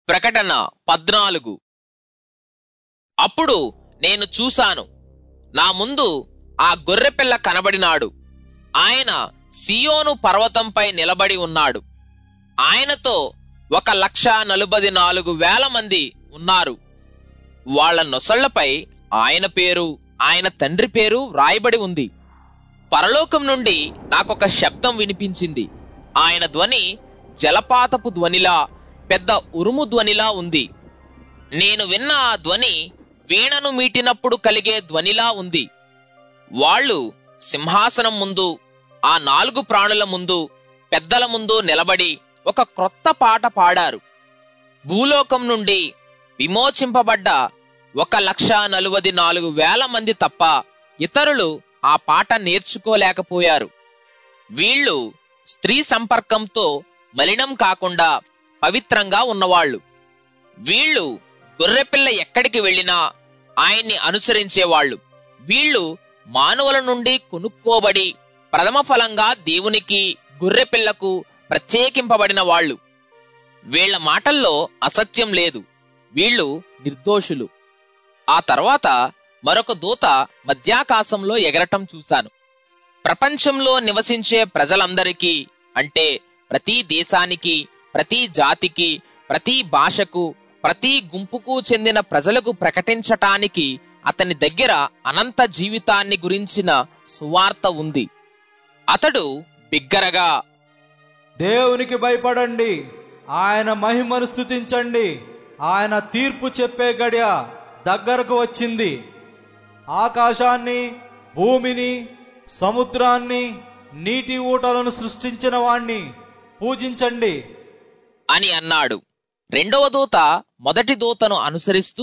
ప్రకటన పద్నాలుగు అప్పుడు నేను చూశాను నా ముందు ఆ గొర్రెపిల్ల కనబడినాడు ఆయన సియోను పర్వతంపై నిలబడి ఉన్నాడు ఆయనతో ఒక లక్ష నలుబది నాలుగు వేల మంది ఉన్నారు వాళ్ళ నొసళ్లపై ఆయన పేరు ఆయన తండ్రి పేరు వ్రాయబడి ఉంది పరలోకం నుండి నాకొక శబ్దం వినిపించింది ఆయన ధ్వని జలపాతపు ధ్వనిలా పెద్ద ఉరుము ధ్వనిలా ఉంది నేను విన్న ఆ ధ్వని వీణను మీటినప్పుడు కలిగే ధ్వనిలా ఉంది వాళ్ళు సింహాసనం ముందు ఆ నాలుగు ప్రాణుల ముందు పెద్దల ముందు నిలబడి ఒక క్రొత్త పాట పాడారు భూలోకం నుండి విమోచింపబడ్డ ఒక లక్ష నలువది నాలుగు వేల మంది తప్ప ఇతరులు ఆ పాట నేర్చుకోలేకపోయారు వీళ్ళు స్త్రీ సంపర్కంతో మలినం కాకుండా పవిత్రంగా ఉన్నవాళ్ళు వీళ్ళు గొర్రెపిల్ల ఎక్కడికి వెళ్ళినా ఆయన్ని అనుసరించేవాళ్ళు వీళ్ళు మానవుల నుండి కొనుక్కోబడి ప్రథమ ఫలంగా దేవునికి గొర్రెపిల్లకు ప్రత్యేకింపబడిన వాళ్ళు వీళ్ళ మాటల్లో అసత్యం లేదు వీళ్ళు నిర్దోషులు ఆ తర్వాత మరొక దూత మధ్యాకాశంలో ఎగరటం చూశాను ప్రపంచంలో నివసించే ప్రజలందరికీ అంటే ప్రతి దేశానికి ప్రతి జాతికి ప్రతి భాషకు ప్రతి గుంపుకు చెందిన ప్రజలకు ప్రకటించటానికి అతని దగ్గర అనంత జీవితాన్ని గురించిన సువార్త ఉంది అతడు బిగ్గరగా దేవునికి భయపడండి ఆయన మహిమను స్థుతించండి ఆయన తీర్పు చెప్పే గడియ దగ్గరకు వచ్చింది ఆకాశాన్ని భూమిని సముద్రాన్ని నీటి ఊటలను సృష్టించిన వాణ్ణి పూజించండి అని అన్నాడు రెండవ దూత మొదటి దూతను అనుసరిస్తూ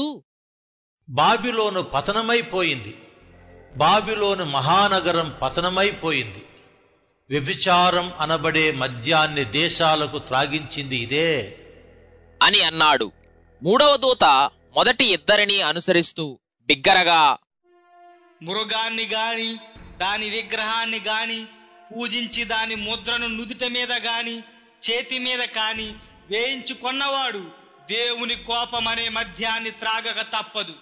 బాబిలోను పతనమైపోయింది బాబిలోను మహానగరం పతనమైపోయింది వ్యభిచారం అనబడే మద్యాన్ని దేశాలకు త్రాగించింది ఇదే అని అన్నాడు మూడవ దూత మొదటి ఇద్దరిని అనుసరిస్తూ బిగ్గరగా మృగాన్ని గాని దాని విగ్రహాన్ని గాని పూజించి దాని ముద్రను నుదుట మీద గాని చేతి మీద కాని వేయించుకొన్నవాడు దేవుని కోపమనే మద్యాన్ని త్రాగక తప్పదు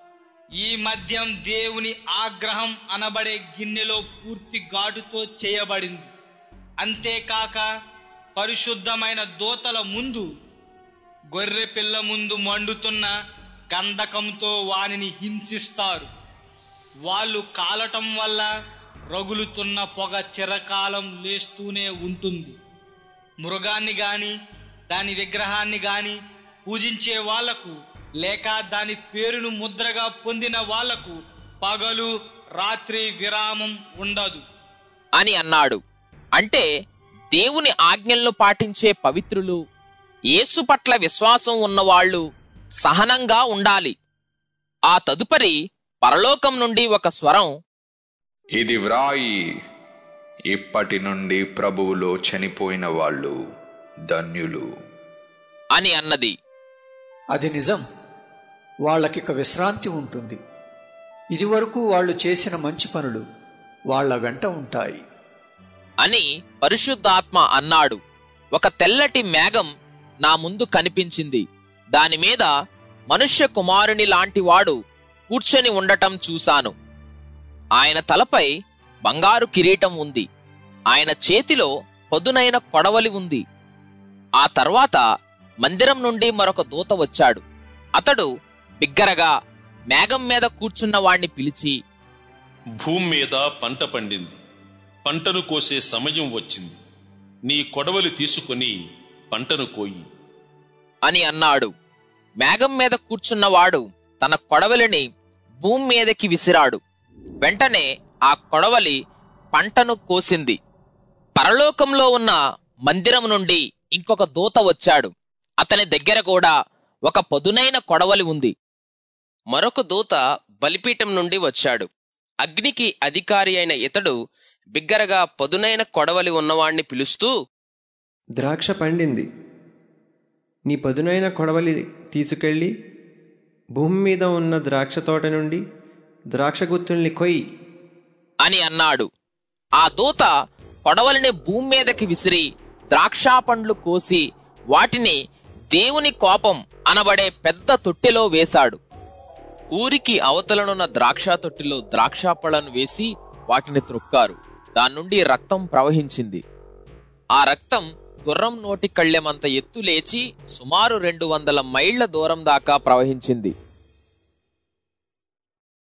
ఈ మద్యం దేవుని ఆగ్రహం అనబడే గిన్నెలో పూర్తి ఘాటుతో చేయబడింది అంతేకాక పరిశుద్ధమైన దోతల ముందు గొర్రె పిల్ల ముందు మండుతున్న గంధకంతో వానిని హింసిస్తారు వాళ్ళు కాలటం వల్ల రగులుతున్న పొగ చిరకాలం లేస్తూనే ఉంటుంది మృగాన్ని గాని దాని విగ్రహాన్ని గాని పూజించే వాళ్లకు లేక దాని పేరును ముద్రగా పొందిన వాళ్లకు పగలు రాత్రి విరామం ఉండదు అని అన్నాడు అంటే దేవుని ఆజ్ఞలను పాటించే పవిత్రులు యేసు పట్ల విశ్వాసం ఉన్నవాళ్లు సహనంగా ఉండాలి ఆ తదుపరి పరలోకం నుండి ఒక స్వరం ఇది వ్రాయి ఇప్పటి నుండి ప్రభువులో చనిపోయిన వాళ్ళు ధన్యులు అని అన్నది అది నిజం వాళ్ళకిక విశ్రాంతి ఉంటుంది ఇదివరకు వాళ్ళు చేసిన మంచి పనులు వాళ్ళ వెంట ఉంటాయి అని పరిశుద్ధాత్మ అన్నాడు ఒక తెల్లటి మేఘం నా ముందు కనిపించింది దానిమీద మనుష్య కుమారుని లాంటి వాడు కూర్చొని ఉండటం చూశాను ఆయన తలపై బంగారు కిరీటం ఉంది ఆయన చేతిలో పదునైన కొడవలి ఉంది ఆ తర్వాత మందిరం నుండి మరొక దూత వచ్చాడు అతడు బిగ్గరగా మేఘం మీద కూర్చున్న వాణ్ణి పిలిచి భూమి మీద పంట పండింది పంటను కోసే సమయం వచ్చింది నీ కొడవలి తీసుకుని పంటను కోయి అని అన్నాడు మేఘం మీద కూర్చున్నవాడు తన కొడవలిని భూమి మీదకి విసిరాడు వెంటనే ఆ కొడవలి పంటను కోసింది పరలోకంలో ఉన్న మందిరం నుండి ఇంకొక దూత వచ్చాడు అతని దగ్గర కూడా ఒక పదునైన కొడవలి ఉంది మరొక దూత బలిపీఠం నుండి వచ్చాడు అగ్నికి అధికారి అయిన ఇతడు బిగ్గరగా పదునైన కొడవలి ఉన్నవాణ్ణి పిలుస్తూ ద్రాక్ష పండింది నీ పదునైన కొడవలి తీసుకెళ్ళి భూమి మీద ఉన్న ద్రాక్ష తోట నుండి ద్రాక్ష గుత్తుల్ని కొయ్యి అని అన్నాడు ఆ దూత కొడవలిని భూమి మీదకి విసిరి ద్రాక్షా పండ్లు కోసి వాటిని దేవుని కోపం అనబడే పెద్ద తొట్టెలో వేశాడు ఊరికి అవతలనున్న ద్రాక్ష తొట్టిలో ద్రాక్షాపళ్లను వేసి వాటిని త్రొక్కారు దాని నుండి రక్తం ప్రవహించింది ఆ రక్తం గుర్రం నోటి కళ్ళెమంత ఎత్తు లేచి సుమారు రెండు వందల మైళ్ల దూరం దాకా ప్రవహించింది